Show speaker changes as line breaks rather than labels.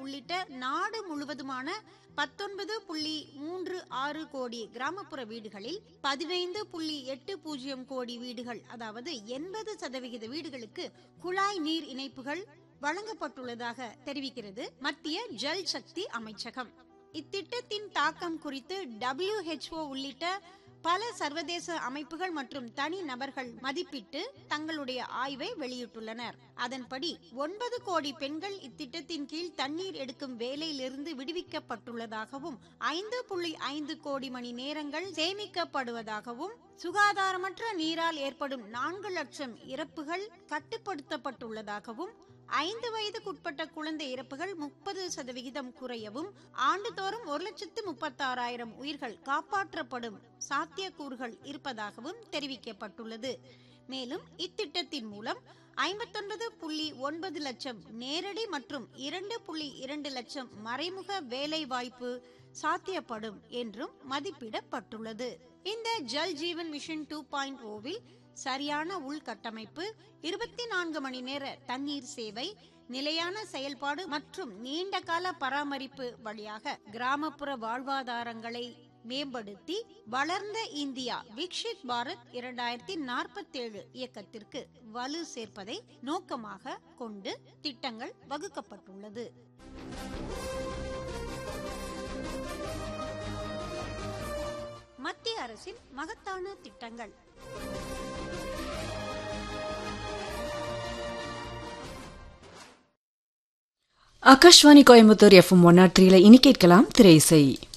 உள்ளிட்ட நாடு முழுவதுமான பத்தொன்பது புள்ளி மூன்று ஆறு கோடி கிராமப்புற வீடுகளில் பதினைந்து புள்ளி எட்டு பூஜ்ஜியம் கோடி வீடுகள் அதாவது எண்பது சதவிகித வீடுகளுக்கு குழாய் நீர் இணைப்புகள் வழங்கப்பட்டுள்ளதாக தெரிவிக்கிறது மத்திய ஜல் சக்தி அமைச்சகம் இத்திட்டத்தின் தாக்கம் குறித்து டபிள்யூஹெச்ஓ உள்ளிட்ட பல சர்வதேச அமைப்புகள் மற்றும் தனி நபர்கள் மதிப்பிட்டு தங்களுடைய ஆய்வை வெளியிட்டுள்ளனர் அதன்படி ஒன்பது கோடி பெண்கள் இத்திட்டத்தின் கீழ் தண்ணீர் எடுக்கும் வேலையிலிருந்து விடுவிக்கப்பட்டுள்ளதாகவும் ஐந்து புள்ளி ஐந்து கோடி மணி நேரங்கள் சேமிக்கப்படுவதாகவும் சுகாதாரமற்ற நீரால் ஏற்படும் நான்கு லட்சம் இறப்புகள் கட்டுப்படுத்தப்பட்டுள்ளதாகவும் ஐந்து வயதுக்குட்பட்ட குழந்தை இறப்புகள் முப்பது சதவிகிதம் குறையவும் ஆண்டுதோறும் ஒரு லட்சத்து முப்பத்தாறாயிரம் உயிர்கள் காப்பாற்றப்படும் சாத்தியக்கூறுகள் இருப்பதாகவும் தெரிவிக்கப்பட்டுள்ளது மேலும் இத்திட்டத்தின் மூலம் ஐம்பத்தொன்பது புள்ளி ஒன்பது லட்சம் நேரடி மற்றும் இரண்டு புள்ளி இரண்டு லட்சம் மறைமுக வேலை வாய்ப்பு சாத்தியப்படும் என்றும் மதிப்பிடப்பட்டுள்ளது இந்த Jal Jeevan mission two point ஓவில் சரியான உள்கட்டமைப்பு இருபத்தி நான்கு மணி நேர தண்ணீர் சேவை நிலையான செயல்பாடு மற்றும் நீண்ட கால பராமரிப்பு வழியாக கிராமப்புற வாழ்வாதாரங்களை மேம்படுத்தி வளர்ந்த இந்தியா விக்ஷித் பாரத் இரண்டாயிரத்தி நாற்பத்தி ஏழு இயக்கத்திற்கு வலு சேர்ப்பதை நோக்கமாக கொண்டு திட்டங்கள் வகுக்கப்பட்டுள்ளது மத்திய அரசின் மகத்தான திட்டங்கள்
ஆகாஷ்வாணி கோயம்புத்தூர் எஃப்எம் ஒன் நாட் த்ரீல இனி கேட்கலாம் திரை இசை